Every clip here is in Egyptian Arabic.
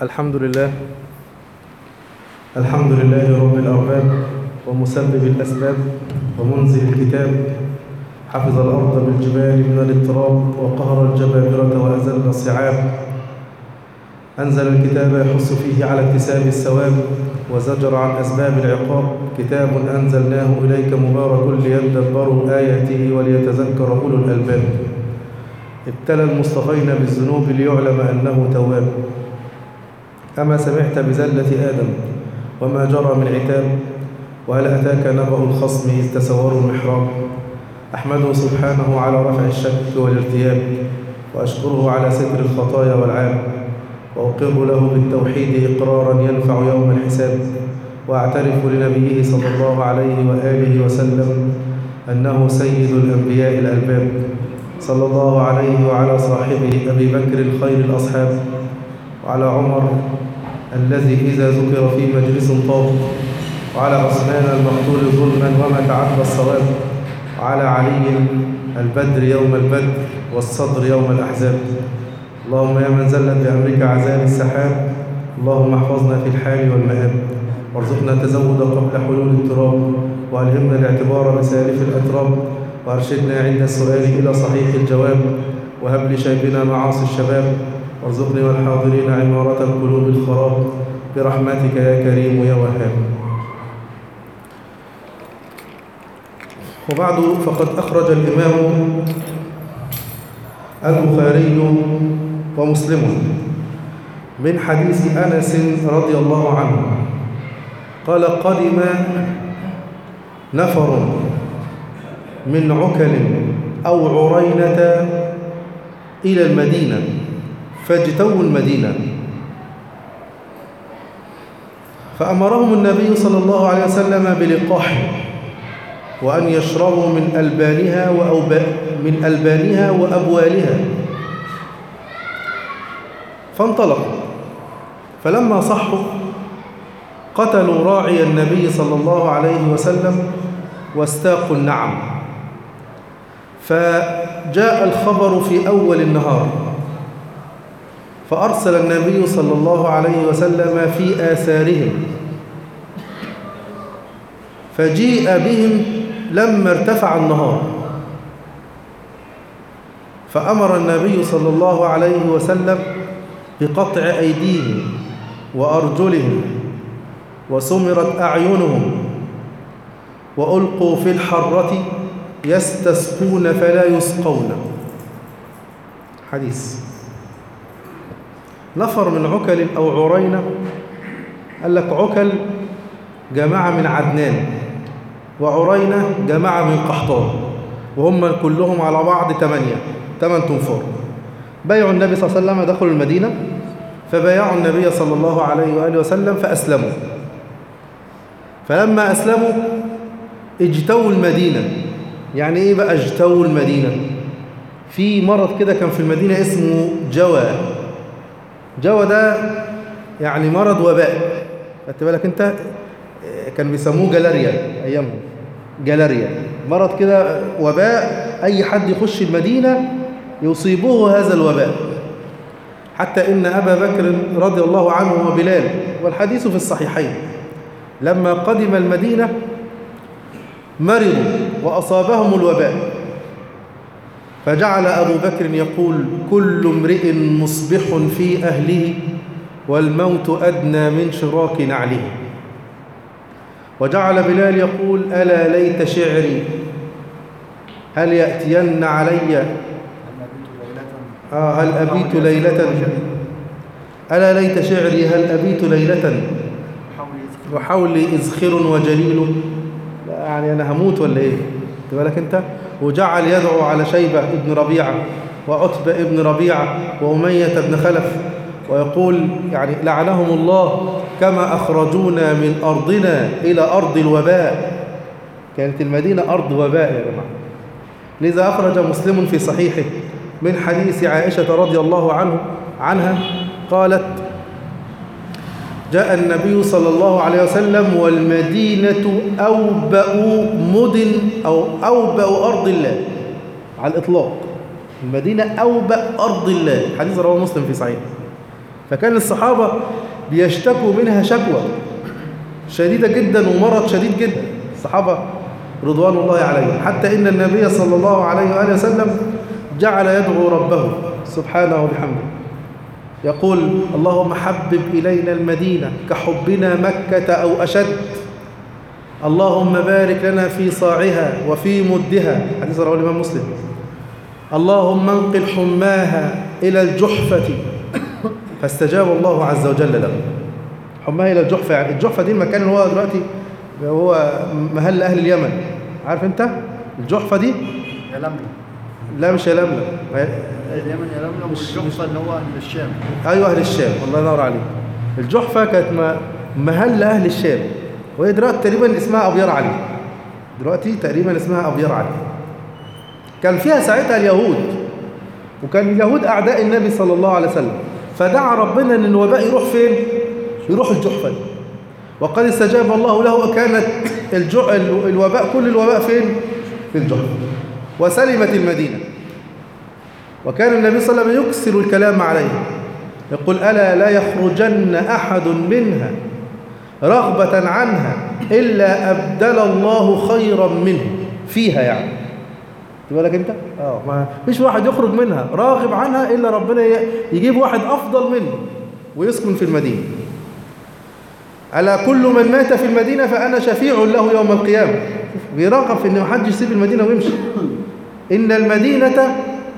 الحمد لله الحمد لله رب الأرباب ومسبب الأسباب ومنزل الكتاب حفظ الأرض بالجبال من الاضطراب وقهر الجبابرة وأزل الصعاب أنزل الكتاب يحث فيه على اكتساب الثواب وزجر عن أسباب العقاب كتاب أنزلناه إليك مبارك ليدبروا آياته وليتذكر أولو الألباب ابتلى المصطفين بالذنوب ليعلم أنه تواب أما سمعت بزلة آدم وما جرى من عتاب وهل أتاك نبأ الخصم إذ تسوروا المحراب أحمده سبحانه على رفع الشك والارتياب وأشكره على ستر الخطايا والعاب وأقر له بالتوحيد إقرارا ينفع يوم الحساب وأعترف لنبيه صلى الله عليه وآله وسلم أنه سيد الأنبياء الألباب صلى الله عليه وعلى صاحبه أبي بكر خير الأصحاب وعلى عمر الذي إذا ذكر في مجلس طاب وعلى عثمان المقتول ظلما وما تعدى الصواب وعلى علي البدر يوم البدر والصدر يوم الأحزاب اللهم يا من زلت بأمرك عذاب السحاب اللهم احفظنا في الحال والمآب وارزقنا التزود قبل حلول الاضطراب وألهمنا الاعتبار بسالف الأتراب وارشدنا عند السؤال إلى صحيح الجواب وهب لشيبنا معاصي الشباب وارزقني والحاضرين عمارة القلوب الخراب برحمتك يا كريم يا وهاب وبعد فقد أخرج الإمام البخاري ومسلم من حديث أنس رضي الله عنه قال قدم نفر من عكل أو عرينة إلى المدينة فاجتووا المدينة فأمرهم النبي صلى الله عليه وسلم بلقاح وأن يشربوا من ألبانها وأوب... من ألبانها وأبوالها فانطلقوا فلما صحوا قتلوا راعي النبي صلى الله عليه وسلم واستاقوا النعم فجاء الخبر في أول النهار فأرسل النبي صلى الله عليه وسلم في آثارهم فجيء بهم لما ارتفع النهار فأمر النبي صلى الله عليه وسلم بقطع أيديهم وأرجلهم وسمرت أعينهم وألقوا في الحرة يستسقون فلا يسقون حديث نفر من عكل أو عرينة قال لك عكل جماعة من عدنان وعرينة جماعة من قحطان وهم كلهم على بعض ثمانية ثمان تنفار بايعوا النبي صلى الله عليه وسلم دخلوا المدينة فبايعوا النبي صلى الله عليه وآله وسلم فأسلموا فلما أسلموا اجتووا المدينة يعني إيه بقى اجتووا المدينة في مرض كده كان في المدينة اسمه جوى جوى ده يعني مرض وباء خدت بالك انت كان بيسموه جلاريا ايامهم جلاريا مرض كده وباء اي حد يخش المدينه يصيبه هذا الوباء حتى ان ابا بكر رضي الله عنه وبلال والحديث في الصحيحين لما قدم المدينه مرضوا واصابهم الوباء فجعل ابو بكر يقول كل امرئ مصبح في اهله والموت ادنى من شراك نعله وجعل بلال يقول ألا ليت شعري هل يأتين علي آه هل أبيت ليلة ألا ليت شعري هل أبيت ليلة وحولي إزخر وجليل لا يعني أنا هموت ولا إيه بالك أنت وجعل يدعو على شيبة ابن ربيعة وعتبة ابن ربيعة وأمية بن خلف ويقول يعني لعنهم الله كما أخرجونا من أرضنا إلى أرض الوباء كانت المدينة أرض وباء يا جماعة لذا أخرج مسلم في صحيحه من حديث عائشة رضي الله عنه عنها قالت جاء النبي صلى الله عليه وسلم والمدينة أوبأ مدن أو أوبأ أرض الله على الإطلاق المدينة أوبأ أرض الله حديث رواه مسلم في صحيح فكان الصحابة بيشتكوا منها شكوى شديدة جدا ومرض شديد جدا الصحابة رضوان الله عليهم حتى إن النبي صلى الله عليه وآله وسلم جعل يدعو ربه سبحانه وبحمده يقول اللهم حبب إلينا المدينة كحبنا مكة أو أشد اللهم بارك لنا في صاعها وفي مدها حديث رواه الإمام مسلم اللهم انقل حماها إلى الجحفة فاستجاب الله عز وجل له حماها إلى الجحفة يعني الجحفة دي المكان اللي هو دلوقتي هو محل أهل اليمن عارف أنت الجحفة دي يا لملم لا مش يلملم اليمن يا لملم والجحفة اللي هو أهل الشام ايوه اهل الشام الله ينور عليك الجحفه كانت م- محل اهل الشام وهي دلوقتي تقريبا اسمها ابيار علي دلوقتي تقريبا اسمها ابيار علي كان فيها ساعتها اليهود وكان اليهود اعداء النبي صلى الله عليه وسلم فدعا ربنا ان الوباء يروح فين يروح الجحفه دي. وقد استجاب الله له وكانت الجو... ال- الوباء كل الوباء فين في الجحفه وسلمت المدينه وكان النبي صلى الله عليه وسلم يكثر الكلام عليها يقول ألا لا يخرجن أحد منها رغبة عنها إلا أبدل الله خيرا منه فيها يعني تبقى لك أنت؟ آه ما فيش واحد يخرج منها راغب عنها إلا ربنا ي- يجيب واحد أفضل منه ويسكن في المدينة ألا كل من مات في المدينة فأنا شفيع له يوم القيامة بيراقب في إن محدش يسيب المدينة ويمشي إن المدينة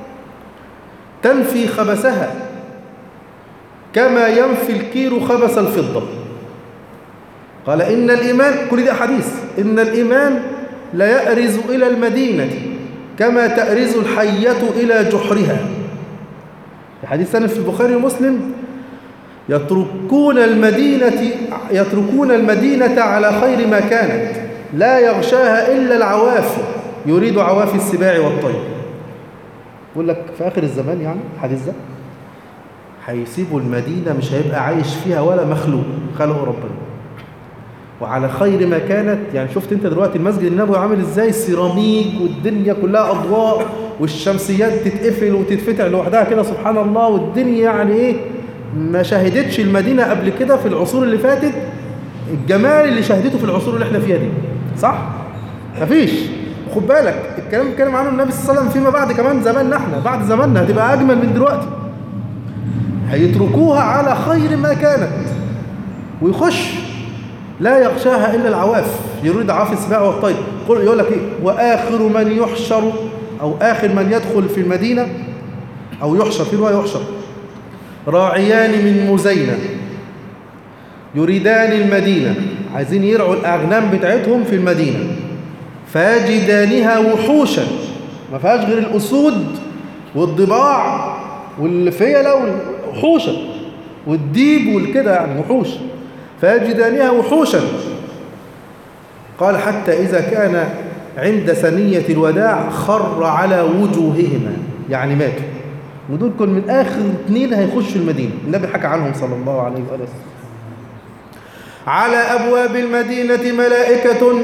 تنفي خبثها كما ينفي الكير خبث الفضة قال إن الإيمان كل ده حديث إن الإيمان لا يأرز إلى المدينة كما تأرز الحية إلى جحرها الحديث ثاني في البخاري ومسلم يتركون المدينة يتركون المدينة على خير ما كانت لا يغشاها إلا العوافي يريد عوافي السباع والطير يقول لك في آخر الزمان يعني الحديث ده هيسيبوا المدينة مش هيبقى عايش فيها ولا مخلوق خلقه ربنا وعلى خير ما كانت يعني شفت انت دلوقتي المسجد النبوي عامل ازاي سيراميك والدنيا كلها اضواء والشمسيات تتقفل وتتفتح لوحدها كده سبحان الله والدنيا يعني ايه ما شهدتش المدينة قبل كده في العصور اللي فاتت الجمال اللي شهدته في العصور اللي احنا فيها دي صح؟ مفيش خد بالك الكلام اتكلم عنه النبي صلى الله عليه وسلم فيما بعد كمان زماننا احنا بعد زماننا هتبقى اجمل من دلوقتي هيتركوها على خير ما كانت ويخش لا يغشاها الا العواف يريد عواف السباع والطير قل يقول لك ايه واخر من يحشر او اخر من يدخل في المدينه او يحشر في روايه يحشر راعيان من مزينه يريدان المدينه عايزين يرعوا الاغنام بتاعتهم في المدينه فيجدانها وحوشا ما فيهاش غير الاسود والضباع والفيله والوحوشا والديب والكده يعني وحوش فيجدانها وحوشا قال حتى إذا كان عند ثنية الوداع خر على وجوههما يعني ماتوا ودول كن من آخر اثنين هيخشوا المدينة النبي حكى عنهم صلى الله عليه وآله وسلم على أبواب المدينة ملائكة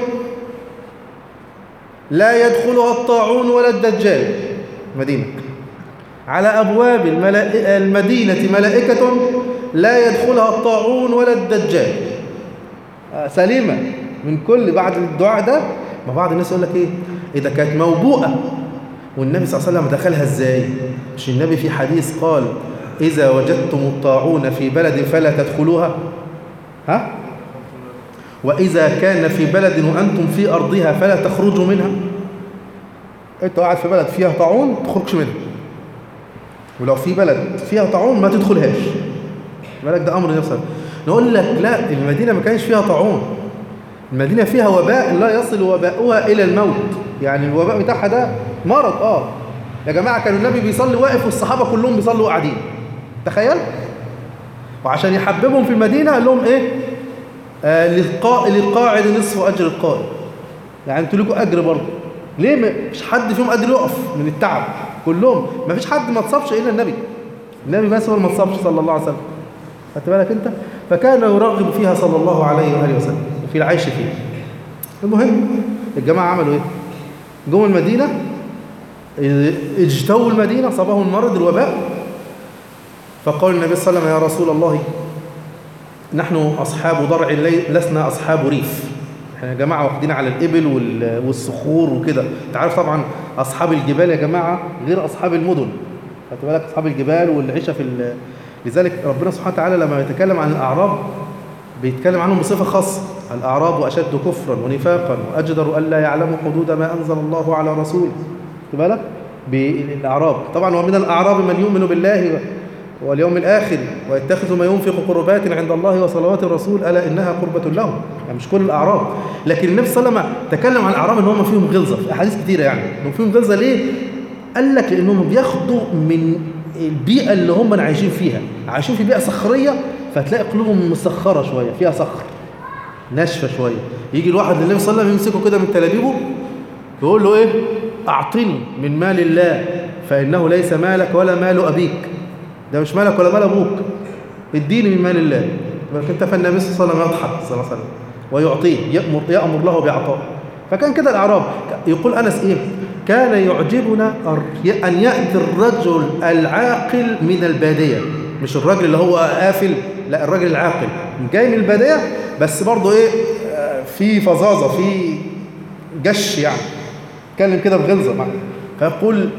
لا يدخلها الطاعون ولا الدجال مدينة على أبواب الملا- المدينة ملائكة لا يدخلها الطاعون ولا الدجال آه، سليمة من كل بعد الدعاء ده ما بعض الناس يقول لك ايه إذا كانت موبوءة والنبي صلى الله عليه وسلم دخلها ازاي مش النبي في حديث قال إذا وجدتم الطاعون في بلد فلا تدخلوها ها وإذا كان في بلد وأنتم في أرضها فلا تخرجوا منها أنت قاعد في بلد فيها طاعون تخرجش منها ولو في بلد فيها طاعون ما تدخلهاش بالك ده امر نفسه نقول لك لا المدينه ما كانش فيها طاعون المدينه فيها وباء لا يصل وباؤها الى الموت يعني الوباء بتاعها ده مرض اه يا جماعه كان النبي بيصلي واقف والصحابه كلهم بيصلوا قاعدين تخيل وعشان يحببهم في المدينه قال لهم ايه آه للقاء للقاعد نصف اجر القائم يعني انتوا لكم اجر برضه ليه ما- مش حد فيهم قادر يقف من التعب كلهم ما فيش حد ما اتصابش الا النبي النبي بس هو اللي ما اتصابش صلى الله عليه وسلم خدت بالك انت فكان يرغب فيها صلى الله عليه واله وسلم في العيش فيها المهم الجماعه عملوا ايه جم المدينه اجتووا المدينه صابهم المرض الوباء فقال النبي صلى الله عليه وسلم يا رسول الله نحن أصحاب ضرع لي- لسنا أصحاب ريف احنا يا جماعة واخدين على الإبل وال- والصخور وكده انت عارف طبعا أصحاب الجبال يا جماعة غير أصحاب المدن خدت بالك أصحاب الجبال والعيشة في ال- لذلك ربنا سبحانه وتعالى لما يتكلم عن الأعراب بيتكلم عنهم بصفة خاصة الأعراب أشد كفرا ونفاقا وأجدر ألا يعلموا حدود ما أنزل الله على رسوله خد بالك بالأعراب طبعا ومن الأعراب من يؤمن بالله واليوم الآخر ويتخذ ما ينفق قربات عند الله وصلوات الرسول ألا إنها قربة لهم يعني مش كل الأعراب لكن النبي صلى الله عليه وسلم تكلم عن الأعراب إن هم فيهم غلظة في أحاديث كتيرة يعني إنهم فيهم غلظة ليه؟ قال لك لأنهم بياخدوا من البيئة اللي هم عايشين فيها عايشين في بيئة صخرية فتلاقي قلوبهم مسخرة شوية فيها صخر ناشفة شوية يجي الواحد للنبي صلى الله عليه وسلم يمسكه كده من تلابيبه يقول له ايه اعطني من مال الله فانه ليس مالك ولا مال ابيك ده مش مالك ولا مال ابوك اديني من مال الله يبقى انت فالنبي صلى الله عليه وسلم يضحك صلى الله عليه وسلم ويعطيه يأمر, يأمر له بعطاء فكان كده الأعراب يقول أنس إيه كان يعجبنا الر- أن يأتي الرجل العاقل من البادية مش الراجل اللي هو قافل لا الراجل العاقل جاي من البادية بس برضه إيه آه، في فظاظة في جش يعني اتكلم كده بغلظة معه فيقول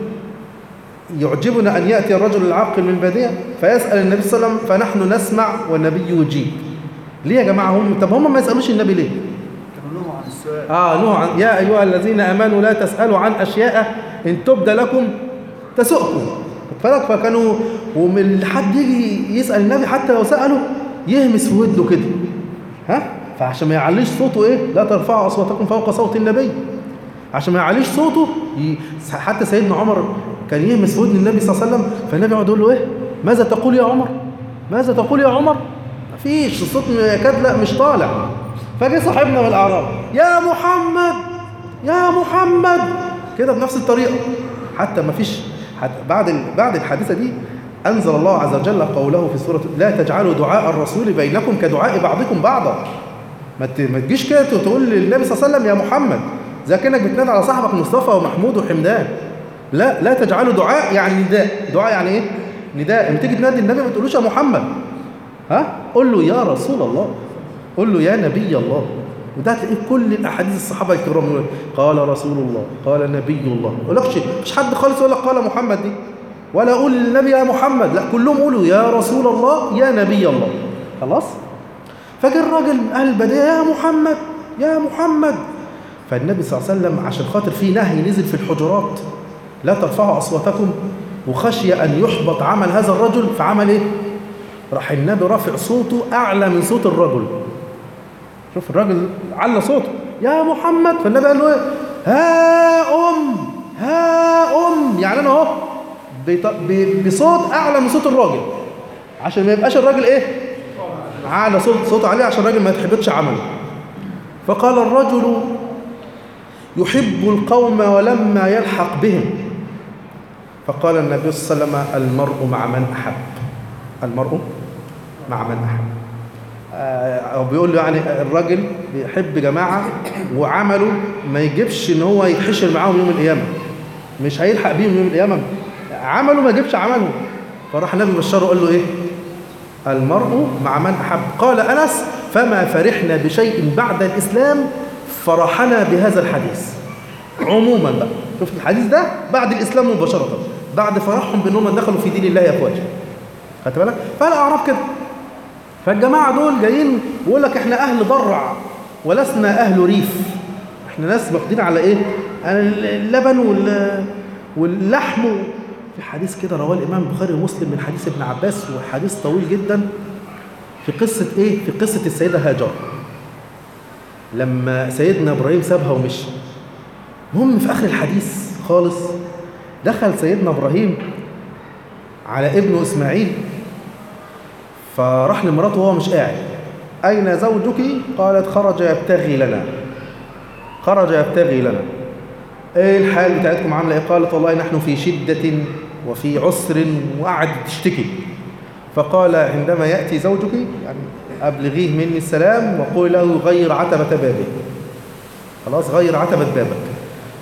يعجبنا أن يأتي الرجل العاقل من البادية فيسأل النبي صلى الله عليه وسلم فنحن نسمع والنبي يجيب ليه يا جماعة هم طب هم ما يسألوش النبي ليه كانوا لهم عن السؤال آه نوح عن يا أيها الذين آمنوا لا تسألوا عن أشياء إن تبد لكم تسؤكم فلك فكانوا ومن حد يجي يسأل النبي حتى لو سأله يهمس في ودنه كده ها فعشان ما يعليش صوته ايه لا ترفعوا اصواتكم فوق صوت النبي عشان ما يعليش صوته ي... حتى سيدنا عمر كان يهمس في ودن النبي صلى الله عليه وسلم فالنبي يقعد يقول له ايه ماذا تقول يا عمر ماذا تقول يا عمر مفيش الصوت يكاد لا مش طالع فجه صاحبنا من الاعراب يا محمد يا محمد كده بنفس الطريقه حتى ما فيش حتى بعد ال... بعد الحادثه دي انزل الله عز وجل قوله في سوره لا تجعلوا دعاء الرسول بينكم كدعاء بعضكم بعضا ما ت- ما تجيش كده تقول للنبي صلى الله عليه وسلم يا محمد زي كانك بتنادي على صاحبك مصطفى ومحمود وحمدان لا لا تجعلوا دعاء يعني نداء دعاء يعني ايه نداء لما تيجي تنادي النبي ما تقولوش يا محمد ها قول له يا رسول الله قول له يا نبي الله وده هتلاقيه في كل الاحاديث الصحابه الكرام يقول قال رسول الله قال نبي الله ما يقولكش مش حد خالص يقول لك قال محمد دي ولا اقول للنبي يا محمد لا كلهم قولوا يا رسول الله يا نبي الله خلاص فجاء الراجل من اهل البديه يا محمد يا محمد فالنبي صلى الله عليه وسلم عشان خاطر في نهي نزل في الحجرات لا ترفعوا اصواتكم وخشي ان يحبط عمل هذا الرجل فعمل ايه راح النبي رافع صوته اعلى من صوت الرجل شوف الراجل على صوته يا محمد فالنبي قال له ايه ها ام ها ام يعني انا اهو بط- ب- بصوت اعلى من صوت الراجل عشان ما يبقاش الراجل ايه على صوت صوته عليه عشان الراجل ما يتحبطش عمله فقال الرجل يحب القوم ولما يلحق بهم فقال النبي صلى الله عليه وسلم المرء مع من احب المرء مع من احب آه، او بيقول له يعني الراجل بيحب جماعه وعمله ما يجيبش ان هو يتحشر معاهم يوم القيامه مش هيلحق بيهم يوم القيامه عمله ما يجيبش عمله فراح النبي بشره قال له ايه المرء مع من احب قال انس فما فرحنا بشيء بعد الاسلام فرحنا بهذا الحديث عموما بقى شفت الحديث ده بعد الاسلام مباشره بعد فرحهم بانهم دخلوا في دين الله افواجا خدت بالك فالاعراب كده فالجماعة دول جايين بيقول لك احنا أهل ضرع ولسنا أهل ريف احنا ناس واخدين على ايه؟ على اللبن وال واللحم في حديث كده رواه الإمام البخاري ومسلم من حديث ابن عباس وحديث طويل جدا في قصة ايه؟ في قصة السيدة هاجر لما سيدنا إبراهيم سابها ومشي المهم في آخر الحديث خالص دخل سيدنا إبراهيم على ابنه إسماعيل فراح لمراته وهو مش قاعد أين زوجك؟ قالت خرج يبتغي لنا خرج يبتغي لنا ايه الحال بتاعتكم عامله ايه؟ قالت والله نحن في شدة وفي عسر وقعدت تشتكي فقال عندما يأتي زوجك يعني أبلغيه مني السلام وقول له غير عتبة بابه خلاص غير عتبة بابك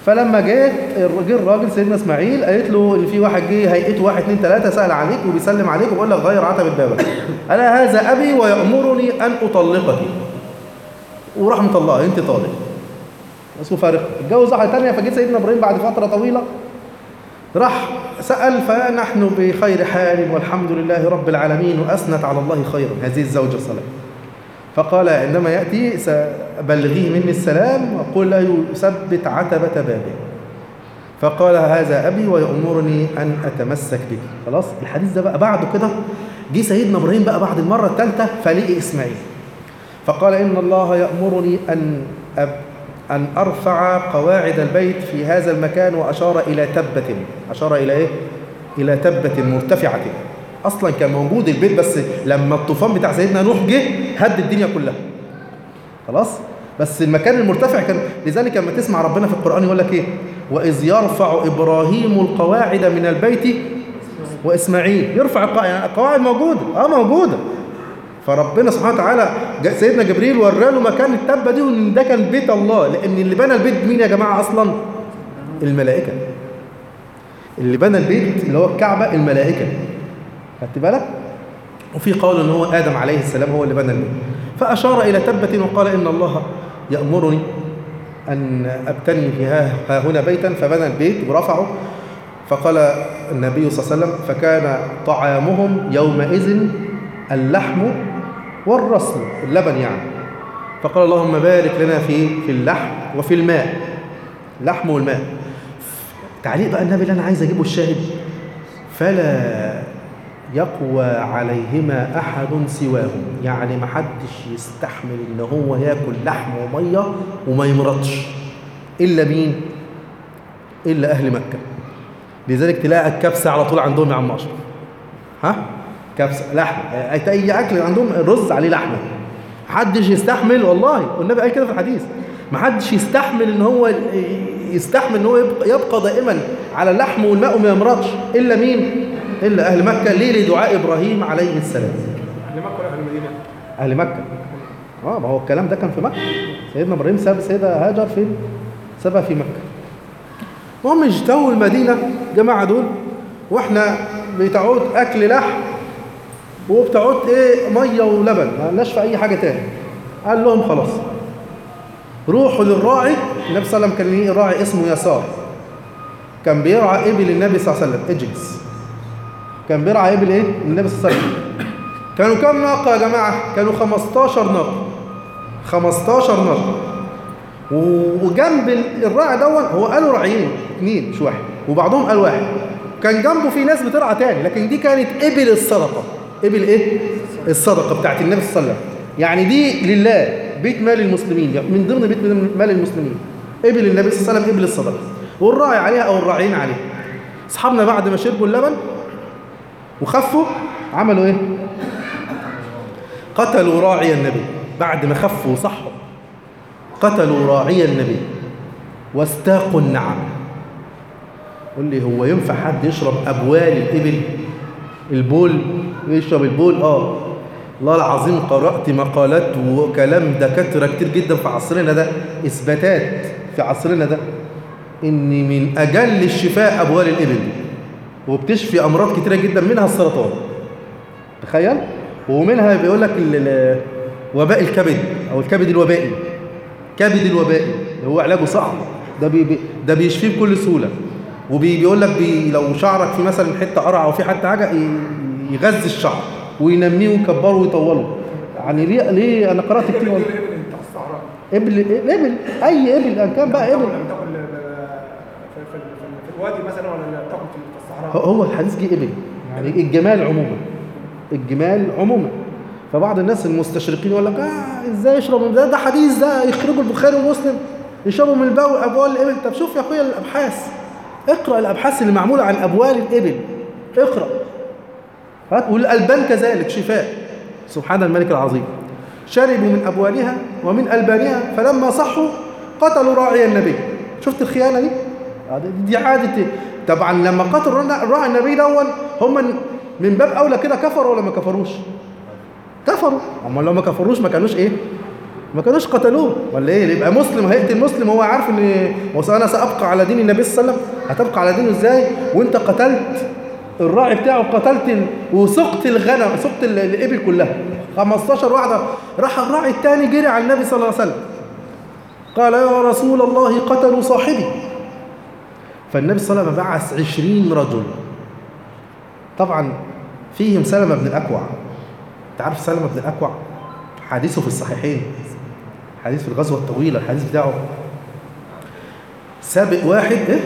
فلما جه جه الراجل سيدنا اسماعيل قالت له ان في واحد جه هيئته واحد اثنين ثلاثه سال عليك وبيسلم عليك وبيقول لك غير عتبه بابك انا هذا ابي ويامرني ان اطلقك وراح مطلقها انت طالق اسمه فارق اتجوز واحده ثانيه فجه سيدنا ابراهيم بعد فتره طويله راح سال فنحن بخير حال والحمد لله رب العالمين واثنت على الله خيرا هذه الزوجه الصالحه فقال عندما يأتي سبلغيه مني السلام وقل له يثبت عتبة بابه فقال هذا أبي ويأمرني أن أتمسك به خلاص الحديث ده بقى بعده كده جه سيدنا إبراهيم بقى بعد المرة الثالثة فلقي إسماعيل فقال إن الله يأمرني أن أب أن أرفع قواعد البيت في هذا المكان وأشار إلى تبة أشار إلى إيه؟ إلى تبة مرتفعة اصلا كان موجود البيت بس لما الطوفان بتاع سيدنا نوح جه هد الدنيا كلها خلاص بس المكان المرتفع كان لذلك لما تسمع ربنا في القران يقول لك ايه واذ يرفع ابراهيم القواعد من البيت واسماعيل يرفع القواعد يعني القواعد موجوده اه موجوده فربنا سبحانه وتعالى سيدنا جبريل وراله مكان التبه دي وان ده كان بيت الله لان اللي بنى البيت مين يا جماعه اصلا الملائكه اللي بنى البيت اللي هو الكعبه الملائكه خدت بالك وفي قول ان هو ادم عليه السلام هو اللي بنى البيت فاشار الى تبه وقال ان الله يامرني ان ابتني في ها هنا بيتا فبنى البيت ورفعه فقال النبي صلى الله عليه وسلم فكان طعامهم يومئذ اللحم والرسل اللبن يعني فقال اللهم بارك لنا في في اللحم وفي الماء اللحم والماء تعليق بقى النبي اللي انا عايز اجيبه الشاهد فلا يقوى عليهما أحد سواهم يعني ما حدش يستحمل إن هو ياكل لحم ومية وما يمرضش إلا مين؟ إلا أهل مكة لذلك تلاقي الكبسة على طول عندهم يا عم أشرف ها؟ كبسة لحم أي أكل عندهم رز عليه لحمة محدش يستحمل والله والنبي قال كده في الحديث محدش يستحمل ان هو يستحمل ان هو يبقى, يبقى دائما على اللحم والماء وما يمرضش الا مين؟ إلا أهل مكة ليه لدعاء إبراهيم عليه السلام أهل مكة ولا أهل المدينة؟ أهل مكة آه ما هو الكلام ده كان في مكة سيدنا إبراهيم ساب سيدة هاجر فين؟ سابها في مكة المهم اجتووا المدينة جماعة دول وإحنا بتعود أكل لحم وبتعود إيه مية ولبن ما لناش في أي حاجة تاني قال لهم خلاص روحوا للراعي النبي صلى الله عليه وسلم كان ليه راعي اسمه يسار كان بيرعى إبل النبي صلى الله عليه وسلم اجلس كان بيرعى ابل ايه النبي صلى الله عليه وسلم كانوا كام ناقه يا جماعه كانوا 15 ناقه 15 ناقه وجنب الراعي دون هو قالوا راعيين اثنين مش واحد وبعضهم قال واحد كان جنبه في ناس بترعى تاني لكن دي كانت ابل الصدقه ابل ايه الصدقه بتاعت النبي صلى الله عليه وسلم يعني دي لله بيت مال المسلمين من ضمن بيت مال المسلمين ابل النبي صلى الله عليه وسلم ابل الصدقه والراعي عليها او الراعيين عليها اصحابنا بعد ما شربوا اللبن وخفوا عملوا ايه قتلوا راعي النبي بعد ما خفوا وصحوا قتلوا راعي النبي واستاقوا النعم قول لي هو ينفع حد يشرب ابوال الابل البول يشرب البول اه الله العظيم قرأت مقالات وكلام دكاترة كتير جدا في عصرنا ده إثباتات في عصرنا ده إن من أجل الشفاء أبوال الإبل وبتشفي امراض كتيره جدا منها السرطان تخيل ومنها بيقول لك وباء الكبد او الكبد الوبائي كبد الوبائي اللي هو علاجه صعب ده بي ده بيشفيه بكل سهوله وبيقول لك بي لو شعرك في مثلا حته قرع او في حته حاجه يغذي الشعر وينميه ويكبره ويطوله يعني ليه ليه انا قرات كتير الابل بتاع الصحراء ابل ابل اي ابل ان كان بقى ابل لما تاكل في, في, في, في الوادي مثلا ولا تاكل في الصحراء هو هو الحديث جه ابل يعني الجمال عموما الجمال عموما فبعض الناس المستشرقين يقول لك اه ازاي يشربوا ده ده حديث ده يخرجوا البخاري ومسلم يشربوا من البول ابوال الابل طب شوف يا اخويا الابحاث اقرا الابحاث اللي معموله عن ابوال الابل اقرا هات والالبان كذلك شفاء سبحان الملك العظيم شربوا من ابوالها ومن البانها فلما صحوا قتلوا راعي النبي شفت الخيانه دي دي عاده طبعا لما قتلوا راعي النبي دون هم من باب اولى كده كفروا ولا ما كفروش كفروا اما لو ما كفروش ما كانوش ايه ما كانوش قتلوه ولا ايه يبقى مسلم هيقتل مسلم هو عارف ان هو انا سابقى على دين النبي صلى الله عليه وسلم هتبقى على دينه ازاي وانت قتلت الراعي بتاعه قتلت ال... وسقت الغنم سقت ال- الابل كلها 15 واحده راح الراعي الثاني جري على النبي صلى الله عليه وسلم قال يا رسول الله قتلوا صاحبي فالنبي صلى الله عليه وسلم بعث 20 رجل طبعا فيهم سلمة بن الأكوع انت عارف سلمة بن الأكوع حديثه في الصحيحين حديث في الغزوة الطويلة الحديث بتاعه سابق واحد ايه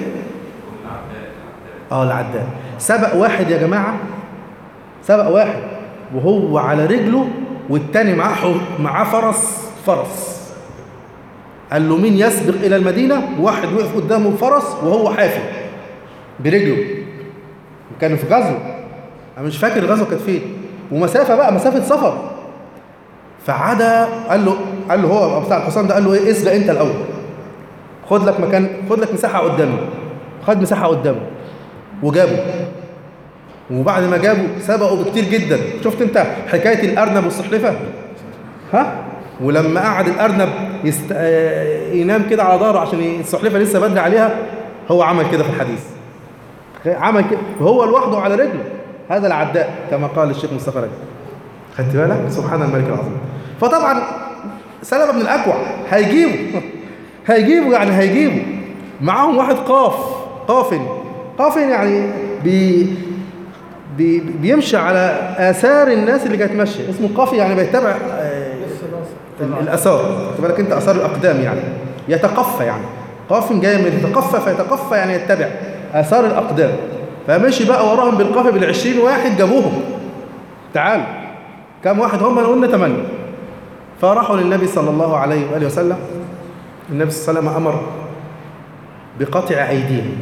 اه العداء سبق واحد يا جماعة سبق واحد وهو على رجله والتاني معاه حو- معاه فرس فرس قال له مين يسبق إلى المدينة واحد وقف قدامه بفرس وهو حافي برجله كانوا في غزو انا مش فاكر الغزوه كانت فين ومسافه بقى مسافه سفر فعدا قال له قال له هو بتاع الحصان ده قال له ايه اسبق انت الاول خد لك مكان خد لك مساحه قدامي خد مساحه قدامه وجابه وبعد ما جابه سبقوا بكتير جدا شفت انت حكايه الارنب والسلحفاه ها ولما قعد الارنب يست... آه، ينام كده على ظهره عشان السلحفاه لسه بدري عليها هو عمل كده في الحديث عمل كده وهو لوحده على رجله هذا العداء كما قال الشيخ مصطفى رجب خدت بالك سبحان الملك العظيم فطبعا سلمة بن الأكوع هيجيبه هيجيبه يعني هيجيبه معاهم واحد قاف قافن قافن يعني بي بي بيمشي على آثار الناس اللي كانت ماشية اسمه قافي يعني بيتبع آه، ال- الآثار خد بالك أنت آثار الأقدام يعني يتقفى يعني قاف جاي من يتقفى فيتقفى يعني يتبع آثار الأقدام فمشي بقى وراهم بالقافي بالعشرين واحد جابوهم تعالوا كم واحد هم قلنا ثمانية فراحوا للنبي صلى الله عليه وآله وسلم النبي صلى الله عليه وسلم أمر بقطع أيديهم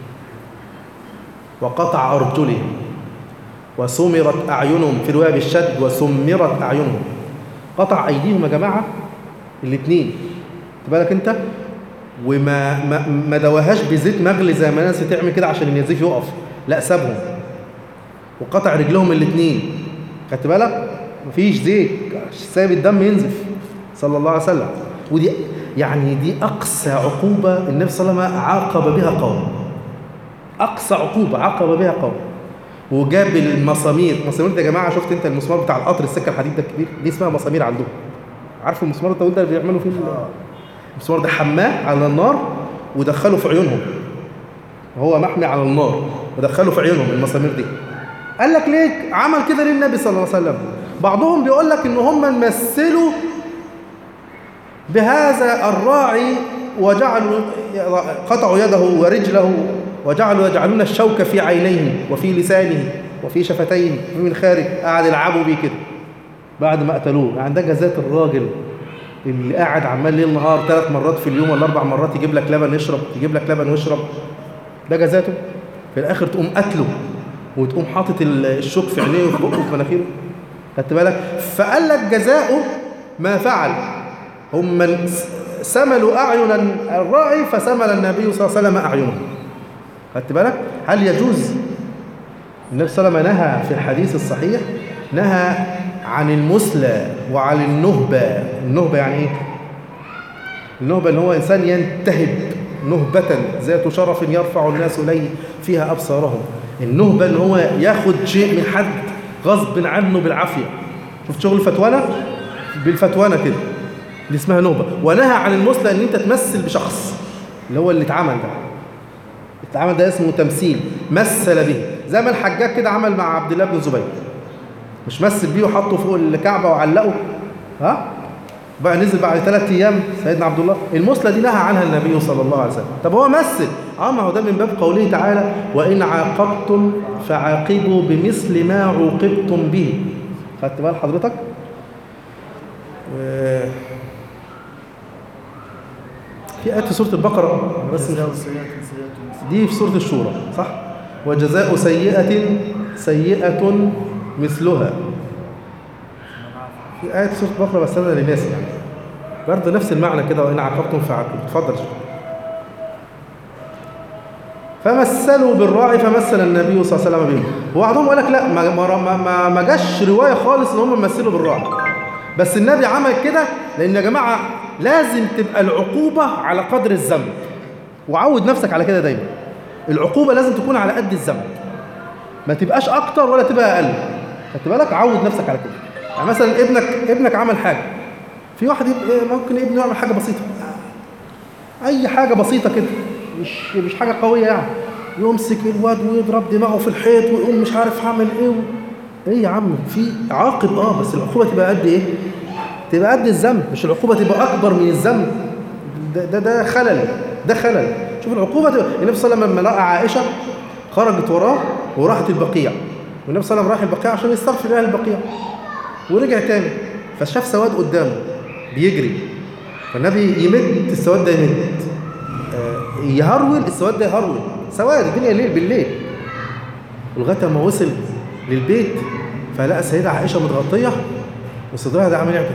وقطع أرجلهم وسمرت أعينهم في رواية بالشد وسمرت أعينهم قطع أيديهم يا جماعة الاثنين خد بالك أنت وما ما, ما دواهاش بزيت مغلي زي ما الناس بتعمل كده عشان النزيف يقف لا سابهم وقطع رجلهم الاثنين خدت بالك مفيش زيت سايب الدم ينزف صلى الله عليه وسلم ودي يعني دي اقصى عقوبه النبي صلى الله عليه وسلم عاقب بها قوم اقصى عقوبه عاقب بها قوم وجاب المسامير مسامير ده يا جماعه شفت انت المسمار بتاع القطر السكه الحديد ده الكبير دي اسمها مسامير عندهم عارف المسمار الطويل ده اللي بيعملوا فيه ال- المسمار ده حماه على النار ودخله في عيونهم وهو محمي على النار ودخله في عيونهم المسامير دي قال لك ليه عمل كده ليه النبي صلى الله عليه وسلم بعضهم بيقول لك ان هم مثلوا بهذا الراعي وجعلوا قطعوا يده ورجله وجعلوا يجعلون الشوك في عينيه وفي لسانه وفي شفتيه من خارج قاعد يلعبوا بيه كده بعد ما قتلوه يعني ده جزات الراجل اللي قاعد عمال ليل نهار ثلاث مرات في اليوم ولا اربع مرات يجيب لك لبن يشرب يجيب لك لبن ويشرب ده جزاته في الاخر تقوم قتله وتقوم حاطط ال- الشوك في عينيه وفي بقه وفي مناخيره خدت بالك فقال لك جزاؤه ما فعل هم من س- سملوا اعين الراعي فسمل النبي صلى الله عليه وسلم اعينهم خدت بالك هل يجوز النبي صلى الله عليه وسلم نهى في الحديث الصحيح نهى عن المثلى وعن النهبة النهبة يعني ايه النهبة ان هو انسان ينتهب نهبة ذات شرف يرفع الناس اليه فيها ابصارهم النهبة ان هو ياخد شيء من حد غصب عنه بالعافية شفت شغل الفتوانة بالفتوانة كده دي اسمها نهبة ونهى عن المثلى ان انت تمثل بشخص اللي هو اللي اتعمل ده العمل ده اسمه تمثيل مثل به زي ما الحجاج كده عمل مع عبد الله بن الزبير مش مثل بيه وحطه فوق الكعبه وعلقه ها بقى نزل بعد ثلاث ايام سيدنا عبد الله المثلى دي نهى عنها النبي صلى الله عليه وسلم طب هو مثل اه ما هو ده من باب قوله تعالى وان عاقبتم فعاقبوا بمثل ما عوقبتم به خدت بال حضرتك و... في آيات في سورة البقرة أنا بس مش جزاء سيئة سيئة دي في سورة الشورى صح وجزاء سيئة سيئة مثلها في آية في سورة البقرة بس أنا لناس يعني برضه نفس المعنى كده وإن عاقبتم فعاقبوا اتفضل يا شيخ. فمثلوا بالراعي فمثل النبي صلى الله عليه وسلم بهم وبعضهم قال لك لا ما ما ما, ما جاش روايه خالص ان هم مثلوا بالراعي بس النبي عمل كده لان يا جماعه لازم تبقى العقوبه على قدر الذنب وعود نفسك على كده دايما العقوبه لازم تكون على قد الذنب ما تبقاش اكتر ولا تبقى اقل خدت بالك عود نفسك على كده يعني مثلا ابنك ابنك عمل حاجه في واحد يبقى ممكن ابنه يعمل حاجه بسيطه اي حاجه بسيطه كده مش مش حاجه قويه يعني يمسك الواد ويضرب دماغه في الحيط ويقوم مش عارف هعمل ايه و... ايه يا عم في عاقب اه بس العقوبه تبقى قد ايه تبقى قد الذنب مش العقوبه تبقى اكبر من الذنب ده ده, ده خلل ده خلل شوف العقوبه تبقى النبي صلى الله عليه وسلم لما لقى عائشه خرجت وراه وراحت البقيع والنبي صلى الله عليه وسلم راح البقيع عشان يستغفر اهل البقيع ورجع تاني فشاف سواد قدامه بيجري فالنبي يمد السواد ده يمد آه، يهرول السواد ده يهرول سواد الدنيا ليل بالليل ولغايه ما وصل للبيت فلقى السيده عائشه متغطيه وصدرها ده عامل يعمل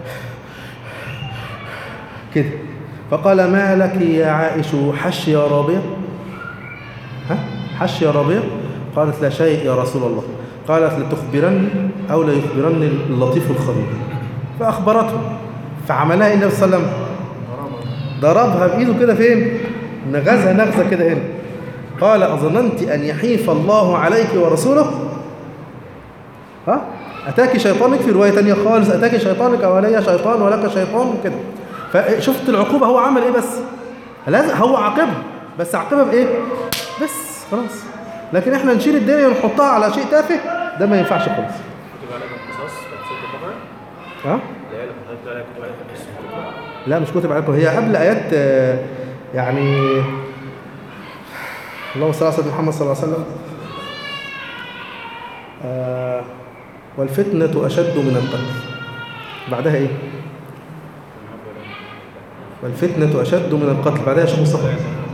كده فقال ما لك يا عائش حش يا رابيه ها حش يا رابيه قالت لا شيء يا رسول الله قالت لتخبرني او لا يخبرني اللطيف الخبير فاخبرته فعملها إيه النبي صلى الله عليه وسلم ضربها بايده كده فين نغزها نغزه كده هنا قال اظننت ان يحيف الله عليك ورسوله ها اتاك شيطانك في روايه ثانيه خالص اتاك شيطانك ولي شيطان ولك شيطان كده فشفت العقوبه هو عمل ايه بس لازم هو عاقبها بس عاقبها بايه بس خلاص لكن احنا نشيل الدنيا ونحطها على شيء تافه ده ما ينفعش خالص كتب عليكم القصاص في سورة البقرة ها لا لا كتب عليكم كتب عليكم القصاص لا مش كتب عليكم هي قبل ايات آه، يعني اللهم صل على سيدنا محمد صلى الله عليه وسلم آه، والفتنة أشد من القتل بعدها إيه؟ والفتنة أشد من القتل بعدها يا شيخ مصطفى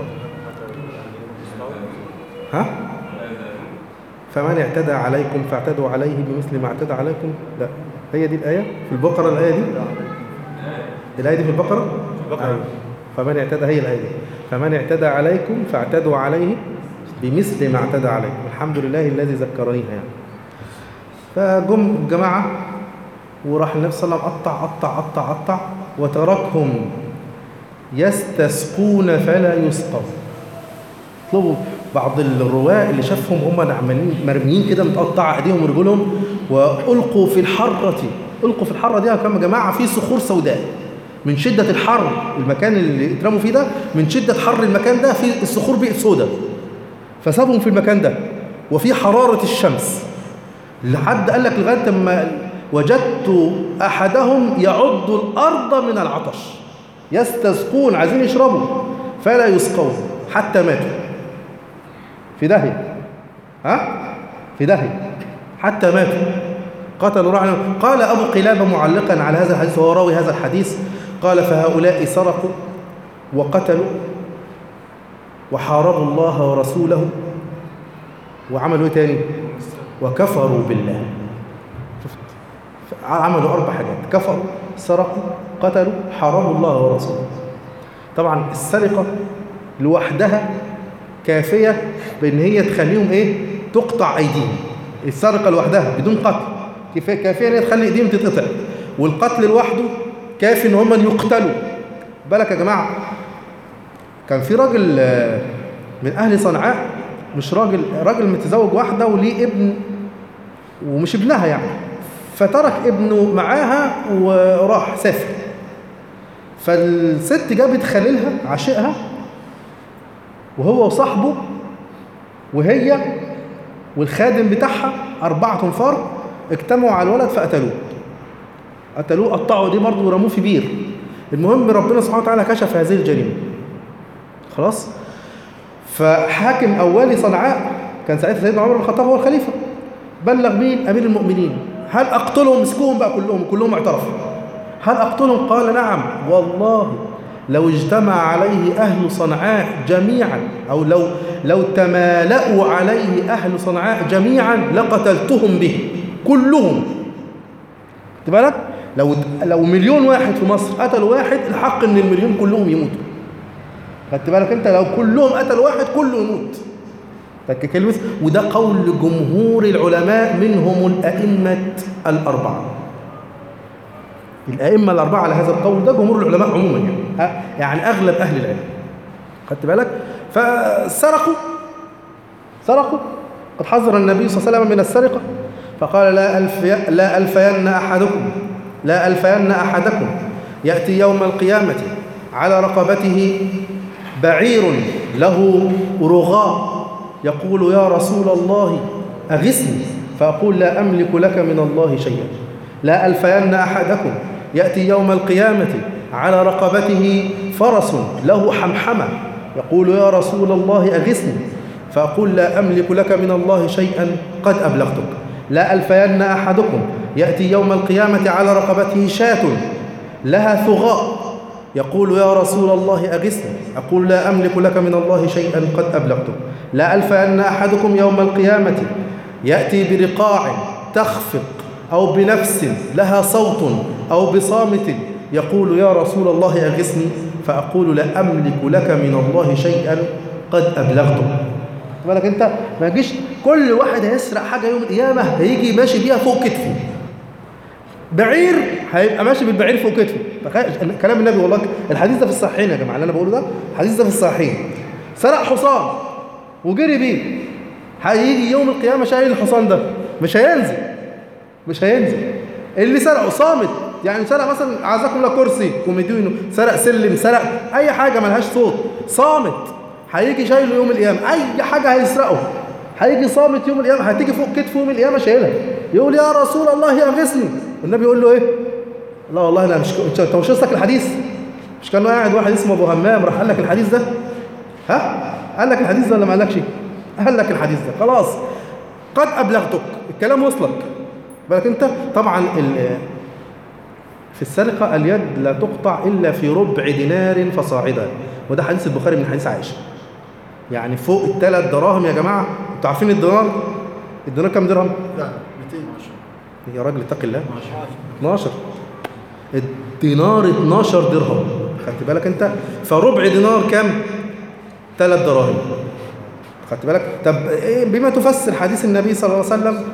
ها؟ فمن اعتدى عليكم فاعتدوا عليه بمثل ما اعتدى عليكم لا هي دي الآية في البقرة الآية دي الآية دي في البقرة؟ البقرة. أيوة. فمن اعتدى هي الآية دي فمن اعتدى عليكم فاعتدوا عليه بمثل ما اعتدى عليكم الحمد لله الذي ذكرنيها يعني فجم الجماعة وراح النبي صلى الله عليه وسلم قطع قطع قطع قطع وتركهم يستسقون فلا يسقوا اطلبوا بعض الرواة اللي شافهم هم عمالين مرميين كده متقطع ايديهم ورجلهم والقوا في الحرة القوا في الحرة دي يا كام جماعة في صخور سوداء من شدة الحر المكان اللي اترموا فيه ده من شدة حر المكان ده في الصخور بقت سوداء فسابهم في المكان ده وفي حرارة الشمس لحد قال لك لغاية ما وجدت أحدهم يعض الأرض من العطش يستسقون عايزين يشربوا فلا يسقون حتى ماتوا في داهية ها في داهية حتى ماتوا قتلوا رعنا قال أبو قلابة معلقا على هذا الحديث وهو راوي هذا الحديث قال فهؤلاء سرقوا وقتلوا وحاربوا الله ورسوله وعملوا ايه تاني وكفروا بالله شفت عملوا اربع حاجات كفروا سرقوا قتلوا حاربوا الله ورسوله طبعا السرقه لوحدها كافيه بان هي تخليهم ايه تقطع ايديهم السرقه لوحدها بدون قتل كفايه كافيه ان هي تخلي ايديهم تتقطع والقتل لوحده كافي ان هم يقتلوا بالك يا جماعه كان في راجل آه، من اهل صنعاء مش راجل راجل متزوج واحده وليه ابن ومش ابنها يعني فترك ابنه معاها وراح سافر فالست جابت خليلها عاشقها وهو وصاحبه وهي والخادم بتاعها أربعة أنفار اجتمعوا على الولد فقتلوه قتلوه قطعوا دي برضه ورموه في بير المهم ربنا سبحانه وتعالى كشف هذه الجريمة خلاص فحاكم أولي صنعاء كان ساعتها سيدنا عمر بن الخطاب هو الخليفة بلغ مين أمير المؤمنين هل أقتلهم مسكوهم بقى كلهم كلهم اعترفوا هل أقتلهم قال نعم والله لو اجتمع عليه أهل صنعاء جميعا أو لو لو تمالأوا عليه أهل صنعاء جميعا لقتلتهم به كلهم خد بالك لو لو مليون واحد في مصر قتلوا واحد الحق ان المليون كلهم يموتوا خدت بالك انت لو كلهم قتلوا واحد كله يموت فك كلمة وده قول جمهور العلماء منهم الأئمة الأربعة الائمه الاربعه على هذا القول ده جمهور العلماء عموما يعني ها يعني اغلب اهل العلم خدت بالك فسرقوا سرقوا قد حذر النبي صلى الله عليه وسلم من السرقه فقال لا ألف لا ألفين أحدكم لا ألفين أحدكم يأتي يوم القيامة على رقبته بعير له رغاء يقول يا رسول الله أغثني فأقول لا أملك لك من الله شيئا لا ألفين أحدكم يأتي يوم القيامة على رقبته فرس له حمحمة يقول يا رسول الله أغثني فأقول لا أملك لك من الله شيئا قد أبلغتك لا ألفين أحدكم يأتي يوم القيامة على رقبته شاة لها ثغاء يقول يا رسول الله أغثني أقول لا أملك لك من الله شيئا قد أبلغتك لا ألفين أحدكم يوم القيامة يأتي برقاع تخفق أو بنفس لها صوت أو بصامت يقول يا رسول الله أغثني فأقول لا أملك لك من الله شيئا قد أبلغتك بالك انت ما يجيش كل واحد هيسرق حاجه يوم القيامه هيجي ماشي بيها فوق كتفه بعير هيبقى ماشي بالبعير فوق كتفه تخيل كلام النبي والله الحديث ده في الصحيحين يا جماعه اللي انا بقوله ده الحديث ده في الصحيحين سرق حصان وجري بيه هيجي يوم القيامه شايل الحصان ده مش هينزل مش هينزل اللي سرقه صامت يعني سرق مثلا عزكم الله كرسي كوميدينو سرق سلم سرق اي حاجه ملهاش صوت صامت هيجي شايله يوم القيامه اي حاجه هيسرقه هيجي صامت يوم القيامه هتيجي فوق كتفه يوم القيامه شايلها يقول يا رسول الله اغثني النبي يقول له ايه لا والله انا مش انت أنت مش قصدك الحديث مش كان قاعد واحد اسمه ابو همام راح قال لك الحديث ده ها قال لك الحديث ده ولا ما قالكش قال لك الحديث ده خلاص قد ابلغتك الكلام وصلك بالك انت طبعا ال- في السرقة اليد لا تقطع إلا في ربع دينار فصاعدا وده حديث البخاري من حديث عائشة يعني فوق الثلاث دراهم يا جماعة انتوا عارفين الدينار الدينار كام درهم؟ لا 210 يا راجل اتق الله 12 الدينار 12 درهم خدت بالك انت فربع دينار كام؟ ثلاث دراهم خدت بالك طب ايه بما تفسر حديث النبي صلى الله عليه وسلم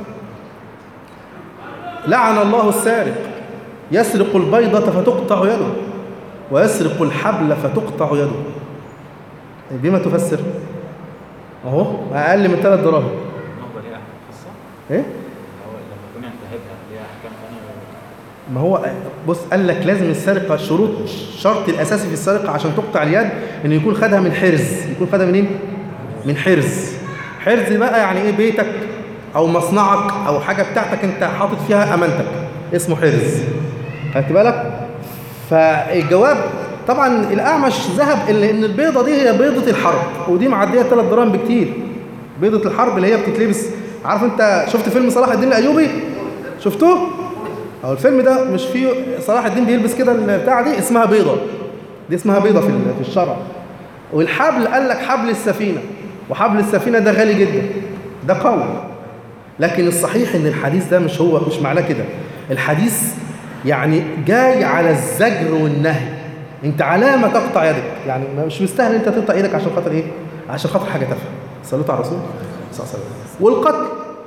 لعن الله السارق يسرق البيضة فتقطع يده ويسرق الحبل فتقطع يده بما تفسر اهو اقل من ثلاث دراهم النهضة ليها أحكام خاصة ايه هو لما يكون ينتهبها ليها أحكام ثانية ما هو بص قال لك لازم السرقه شروط الشرط الاساسي في السرقه عشان تقطع اليد انه يكون خدها من حرز يكون خدها منين من حرز حرز بقى يعني ايه بيتك او مصنعك او حاجه بتاعتك انت حاطط فيها امانتك اسمه حرز خدت بالك فالجواب طبعا الاعمش ذهب إلا ان البيضه دي هي بيضه الحرب ودي معديه 3 دراهم بكتير بيضه الحرب اللي هي بتتلبس عارف انت شفت فيلم صلاح الدين الايوبي شفتوه او الفيلم ده مش فيه صلاح الدين بيلبس كده البتاعه دي اسمها بيضه دي اسمها بيضه في ال- في الشرع والحبل قال لك حبل السفينه وحبل السفينه ده غالي جدا ده قول لكن الصحيح ان الحديث ده مش هو مش معناه كده الحديث يعني جاي على الزجر والنهي انت على ما تقطع يدك يعني ما- مش مستاهل انت تقطع ايدك عشان خاطر ايه عشان خاطر حاجه تافهه صليت على الرسول صلى الله عليه وسلم والقتل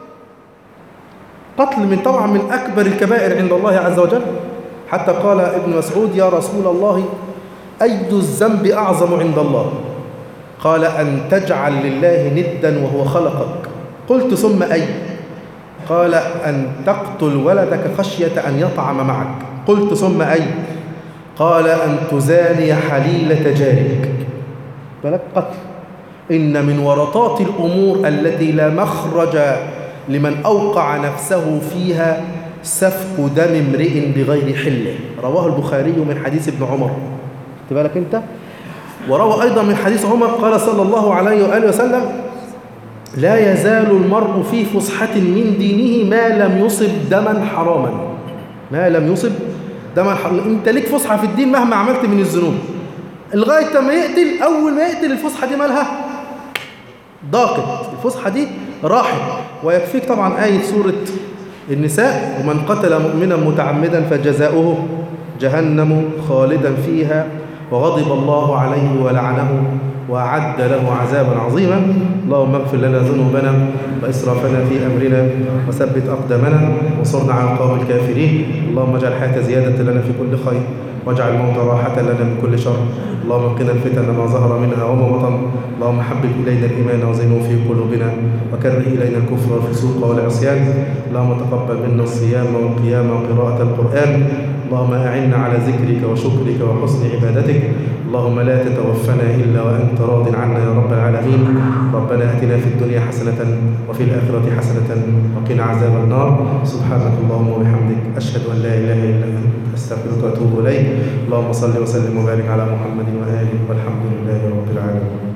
قتل من طبعا من أكبر الكبائر عند الله عز وجل حتى قال ابن مسعود يا رسول الله أي الذنب أعظم عند الله قال أن تجعل لله ندا وهو خلقك قلت ثم أي قال أن تقتل ولدك خشية أن يطعم معك قلت ثم أي قال أن تزاني حليلة جارك بالك قتل إن من ورطات الأمور التي لا مخرج لمن أوقع نفسه فيها سفك دم امرئ بغير حله رواه البخاري من حديث ابن عمر خدت بالك أنت وروى أيضا من حديث عمر قال صلى الله عليه وآله وسلم لا يزال المرء في فسحة من دينه ما لم يصب دما حراما ما لم يصب دما حراما انت ليك فسحة في الدين مهما عملت من الذنوب لغاية ما يقتل أول ما يقتل الفسحة دي مالها ضاقت الفسحة دي راحت ويكفيك طبعا آية سورة النساء ومن قتل مؤمنا متعمدا فجزاؤه جهنم خالدا فيها وغضب الله عليه ولعنه وأعد له عذابا عظيما اللهم اغفر لنا ذنوبنا وإسرافنا في أمرنا وثبت أقدامنا وانصرنا على القوم الكافرين اللهم اجعل الحياة زيادة لنا في كل خير واجعل الموت راحة لنا من كل شر اللهم قنا الفتن ما ظهر منها وما بطن اللهم حبب إلينا الإيمان وزينه في قلوبنا وكره إلينا الكفر والفسوق والعصيان اللهم تقبل منا الصيام والقيام وقراءة القرآن اللهم أعنا على ذكرك وشكرك وحسن عبادتك اللهم لا تتوفنا إلا وأنت راض عنا يا رب العالمين ربنا أتنا في الدنيا حسنة وفي الآخرة حسنة وقنا عذاب النار سبحانك اللهم وبحمدك أشهد أن لا إله إلا أنت أستغفرك وأتوب إليك اللهم صل وسلم وبارك على محمد وآله والحمد لله رب العالمين